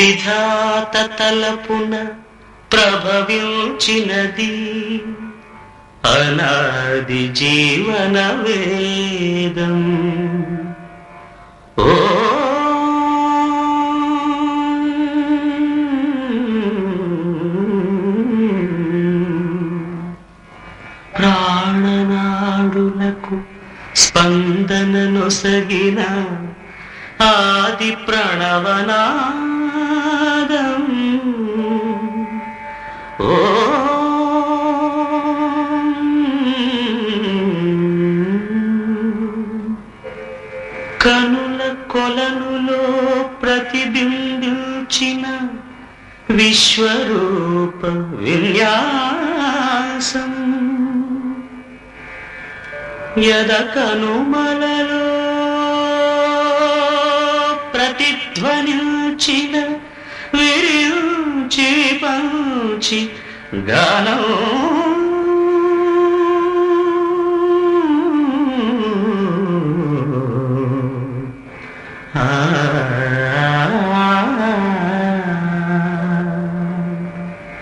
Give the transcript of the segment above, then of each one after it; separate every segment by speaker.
Speaker 1: విధాత తలపున ప్రభవించినది అనాది జీవన వేదం ఓ ప్రాణనాడులకు స్పందననొసగిన ఆది ప్రణవనాదం ఓ కనుల కొలనులో ప్రతిబింబించిన విశ్వరూప విన్యాసం యద కనుమలలో ప్రతిధ్వనించిన విరించి పంచి గానం ఆ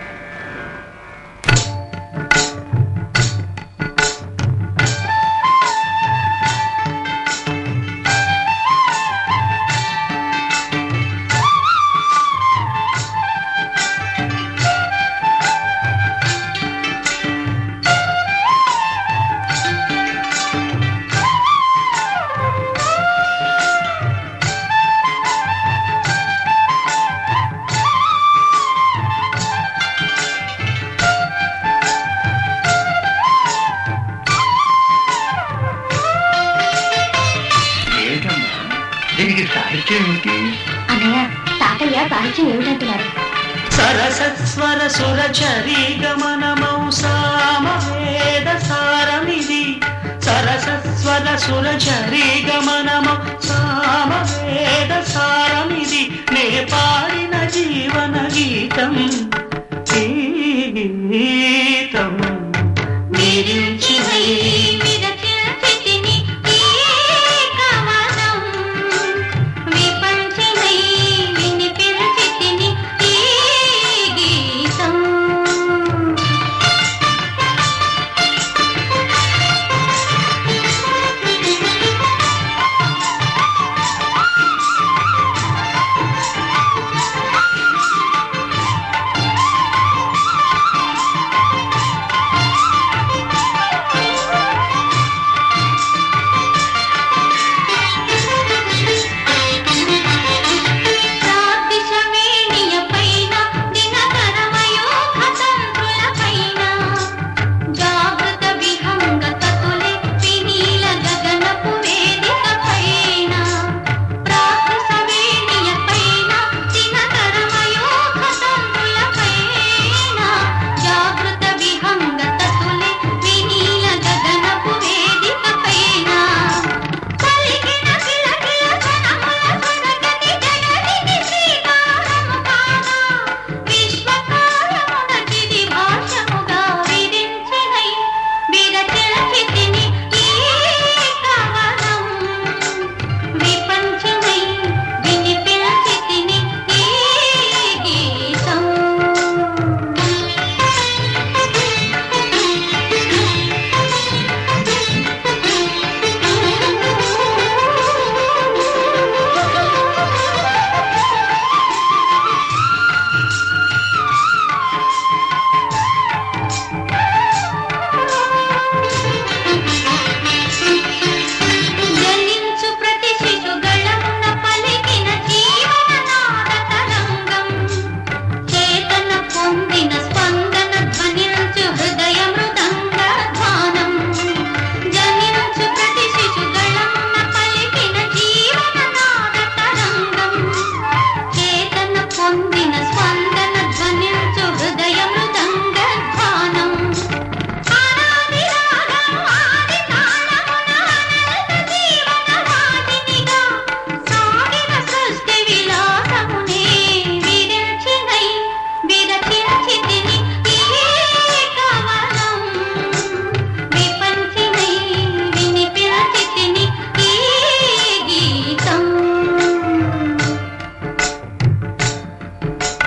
Speaker 2: ఏంటమ్మా దీనికి సాహిత్యం ఏమిటి
Speaker 3: అన్నయ్య తాతయ్య సాహిత్యం ఏమిటంటున్నారు
Speaker 1: సరసస్వర సురచరీ గమనమౌ సామవేద సారమిది సరసస్వర సురచరీ గమనమౌ సామవేద సారమిది నే పాడిన జీవన గీతం ఈ గీతం మీరించిన ఈ
Speaker 3: గీతం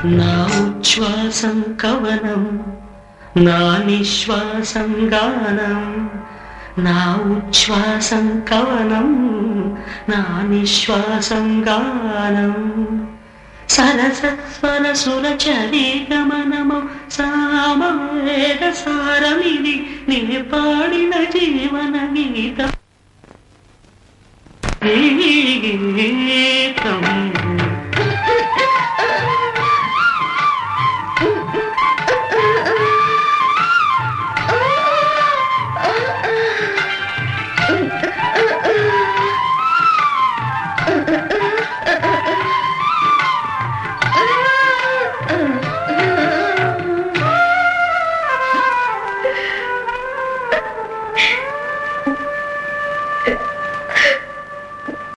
Speaker 1: నా ఉచ్ఛ్వాసం కవనం నా నిశ్వాసం గానం నా ఉచ్ఛ్వాసం కవనం నా నిశ్వాసం గానం సరసస్వర సుర చరీ గమనము సామవేద సారమిది నే పాడిన జీవన గీతం